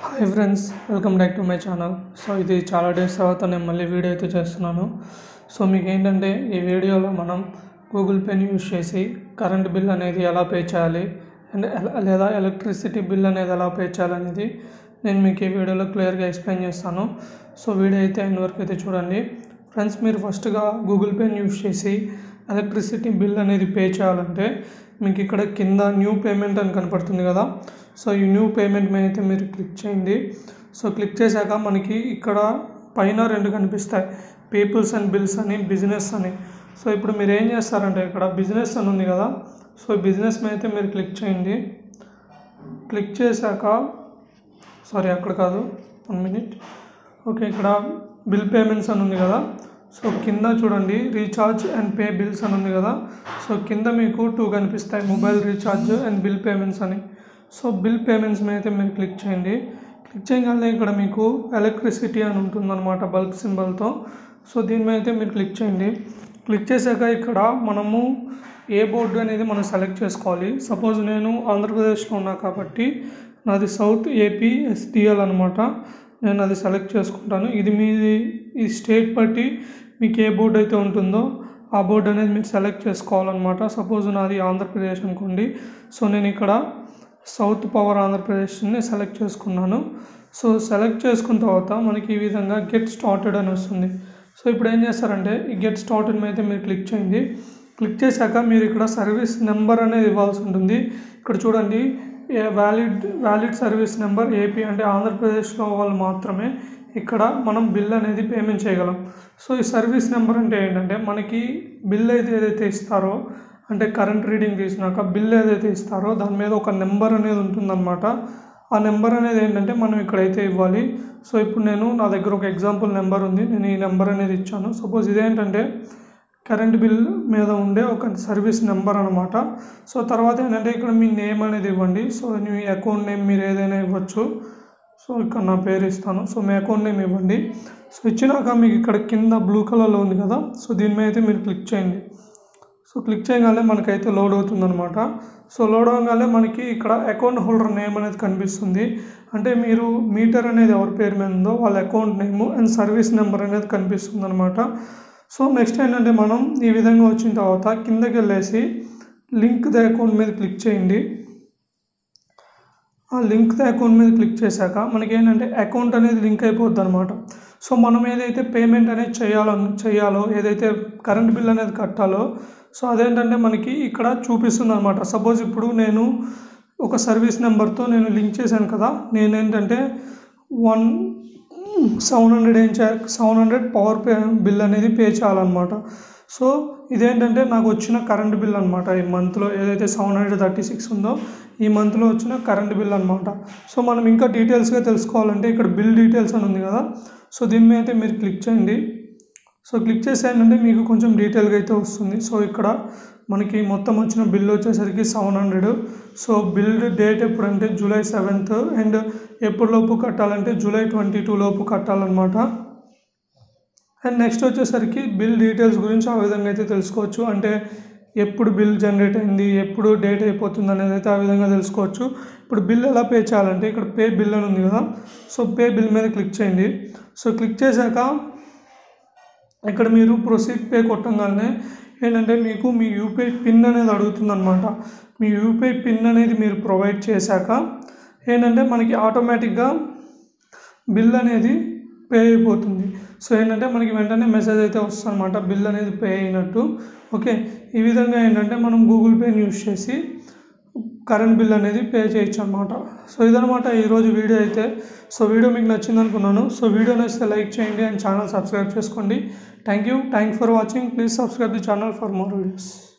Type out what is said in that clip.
hi friends welcome back to my channel so ఇది చాలా days తర్వాత నేను మళ్ళీ వీడియో అయితే చేస్తున్నాను సో మీకు ఏంటంటే ఈ వీడియోలో మనం గూగుల్ పేని యూజ్ చేసి కరెంట్ బిల్ అనేది ఎలా పే చేయాలి అండ్ ఎలా- లేదా ఎలక్ట్రిసిటీ బిల్ అనేది ఎలా పే చేయాలనేది నేను మీకు ఈ వీడియోలో క్లియర్గా ఎక్స్ప్లెయిన్ చేస్తాను సో వీడియో అయితే ఎండ్ వరకు అయితే చూడండి ఫ్రెండ్స్ మీరు ఫస్ట్గా గూగుల్ పేని యూజ్ చేసి ఎలక్ట్రిసిటీ బిల్ అనేది పే చేయాలంటే మీకు ఇక్కడ కింద న్యూ పేమెంట్ అని కనపడుతుంది కదా సో ఈ న్యూ పేమెంట్ మీద అయితే మీరు క్లిక్ చేయండి సో క్లిక్ చేశాక మనకి ఇక్కడ పైన రెండు కనిపిస్తాయి పీపుల్స్ అండ్ బిల్స్ అని బిజినెస్ అని సో ఇప్పుడు మీరు ఏం చేస్తారంటే ఇక్కడ బిజినెస్ అని ఉంది కదా సో ఈ బిజినెస్ మీద అయితే మీరు క్లిక్ చేయండి క్లిక్ చేశాక సారీ అక్కడ కాదు వన్ మినిట్ ఓకే ఇక్కడ బిల్ పేమెంట్స్ అని ఉంది కదా సో కింద చూడండి రీఛార్జ్ అండ్ పే బిల్స్ అని ఉంది కదా సో కింద మీకు టూ కనిపిస్తాయి mobile recharge and bill payments అని సో బిల్ పేమెంట్స్ మీద అయితే మీరు క్లిక్ చేయండి క్లిక్ చేయగానే ఇక్కడ మీకు ఎలక్ట్రిసిటీ అని ఉంటుందన్నమాట బల్బ్ సింబల్తో సో దీని మీద అయితే మీరు క్లిక్ చేయండి క్లిక్ చేశాక ఇక్కడ మనము ఏ బోర్డు అనేది మనం సెలెక్ట్ చేసుకోవాలి సపోజ్ నేను ఆంధ్రప్రదేశ్లో ఉన్నా కాబట్టి నాది సౌత్ ఏపీ ఎస్డిఎల్ అనమాట నేను అది సెలెక్ట్ చేసుకుంటాను ఇది మీది ఈ స్టేట్ బట్టి మీకు ఏ బోర్డు అయితే ఉంటుందో ఆ బోర్డు అనేది మీరు సెలెక్ట్ చేసుకోవాలన్నమాట సపోజ్ నాది ఆంధ్రప్రదేశ్ అనుకోండి సో నేను ఇక్కడ సౌత్ పవర్ ఆంధ్రప్రదేశ్ని సెలెక్ట్ చేసుకున్నాను సో సెలెక్ట్ చేసుకున్న తర్వాత మనకి ఈ విధంగా గెట్ స్టార్టెడ్ అని వస్తుంది సో ఇప్పుడు ఏం చేస్తారంటే ఈ గెట్ స్టార్టెడ్ మీద అయితే మీరు క్లిక్ చేయండి క్లిక్ చేశాక మీరు ఇక్కడ సర్వీస్ నెంబర్ అనేది ఇవ్వాల్సి ఉంటుంది ఇక్కడ చూడండి a valid valid service number AP అంటే ఆంధ్రప్రదేశ్లో వాళ్ళు మాత్రమే ఇక్కడ మనం బిల్ అనేది పేమెంట్ చేయగలం సో ఈ సర్వీస్ నెంబర్ అంటే ఏంటంటే మనకి బిల్ అయితే ఏదైతే ఇస్తారో అంటే కరెంట్ రీడింగ్ తీసినాక బిల్ ఏదైతే ఇస్తారో దాని మీద ఒక నెంబర్ అనేది ఉంటుందన్నమాట ఆ నెంబర్ అనేది ఏంటంటే మనం ఇక్కడైతే ఇవ్వాలి సో ఇప్పుడు నేను నా దగ్గర ఒక ఎగ్జాంపుల్ నెంబర్ ఉంది నేను ఈ నెంబర్ అనేది ఇచ్చాను సపోజ్ ఇదేంటంటే కరెంట్ బిల్ మీద ఉండే ఒక సర్వీస్ నెంబర్ అనమాట సో తర్వాత ఏంటంటే ఇక్కడ మీ నేమ్ అనేది ఇవ్వండి సో మీ అకౌంట్ నేమ్ మీరు ఏదైనా ఇవ్వచ్చు సో ఇక్కడ నా పేరు ఇస్తాను సో మీ అకౌంట్ నేమ్ ఇవ్వండి సో ఇచ్చినాక మీకు ఇక్కడ కింద బ్లూ కలర్లో ఉంది కదా సో దీని మీద అయితే మీరు క్లిక్ చేయండి సో క్లిక్ చేయగానే మనకైతే లోడ్ అవుతుందన్నమాట సో లోడ్ అవగానే మనకి ఇక్కడ అకౌంట్ హోల్డర్ నేమ్ అనేది కనిపిస్తుంది అంటే మీరు మీటర్ అనేది ఎవరి పేరు మీద ఉందో వాళ్ళ account name and service number అనేది కనిపిస్తుంది అనమాట సో నెక్స్ట్ ఏంటంటే మనం ఈ విధంగా వచ్చిన తర్వాత కిందకి వెళ్ళేసి లింక్ ద అకౌంట్ మీద క్లిక్ చేయండి ఆ లింక్ ద అకౌంట్ మీద క్లిక్ చేశాక మనకి ఏంటంటే అకౌంట్ అనేది లింక్ అయిపోద్ది అనమాట సో మనం ఏదైతే పేమెంట్ అనేది చేయాలో చేయాలో ఏదైతే కరెంట్ బిల్ అనేది కట్టాలో సో అదేంటంటే మనకి ఇక్కడ చూపిస్తుంది అనమాట సపోజ్ ఇప్పుడు నేను ఒక సర్వీస్ నెంబర్తో నేను లింక్ చేశాను కదా నేనేంటంటే వన్ సెవెన్ హండ్రెడ్ ఏం చే seven hundred power pay bill అనేది పే చేయాలన్నమాట సో ఇదేంటంటే నాకు వచ్చిన కరెంట్ బిల్ అనమాట ఈ మంత్లో ఏదైతే సెవెన్ హండ్రెడ్ థర్టీ సిక్స్ ఉందో ఈ మంత్లో వచ్చిన కరెంట్ బిల్ అనమాట సో మనం ఇంకా డీటెయిల్స్గా తెలుసుకోవాలంటే ఇక్కడ బిల్ డీటెయిల్స్ అని ఉంది కదా సో దీని మీద అయితే మీరు క్లిక్ చేయండి సో క్లిక్ చేసేయండి మీకు కొంచెం డీటెయిల్గా అయితే వస్తుంది సో ఇక్కడ మనకి మొత్తం వచ్చిన బిల్ వచ్చేసరికి seven hundred so bill date ఎప్పుడంటే జూలై సెవెంత్ అండ్ ఎప్పటిలోపు కట్టాలంటే జూలై ట్వంటీ టూ లోపు కట్టాలన్నమాట అండ్ నెక్స్ట్ వచ్చేసరికి బిల్ డీటెయిల్స్ గురించి ఆ విధంగా అయితే తెలుసుకోవచ్చు అంటే ఎప్పుడు బిల్ జనరేట్ అయింది ఎప్పుడు డేట్ అయిపోతుంది అనేది అయితే ఆ విధంగా తెలుసుకోవచ్చు ఇప్పుడు బిల్ ఎలా పే చేయాలంటే ఇక్కడ పే బిల్ అని ఉంది కదా సో పే బిల్ మీద క్లిక్ చేయండి సో క్లిక్ చేశాక ఇక్కడ మీరు ప్రొసీడ్ పే కొట్టంగానే ఏంటంటే మీకు మీ యూపీఐ పిన్ అనేది అడుగుతుందన్నమాట మీ యూపీఐ పిన్ అనేది మీరు ప్రొవైడ్ చేశాక ఏంటంటే మనకి ఆటోమేటిక్గా బిల్ అనేది పే అయిపోతుంది సో ఏంటంటే మనకి వెంటనే మెసేజ్ అయితే వస్తుంది అనమాట బిల్ అనేది పే అయినట్టు ఓకే ఈ విధంగా ఏంటంటే మనం గూగుల్ పేని యూస్ చేసి కరెంట్ బిల్ అనేది పే చేయొచ్చు అనమాట సో ఇదనమాట ఈరోజు వీడియో అయితే సో వీడియో మీకు నచ్చింది అనుకున్నాను సో వీడియో నచ్చితే లైక్ చేయండి అండ్ ఛానల్ సబ్స్క్రైబ్ చేసుకోండి thank you thank for watching please subscribe the channel for more videos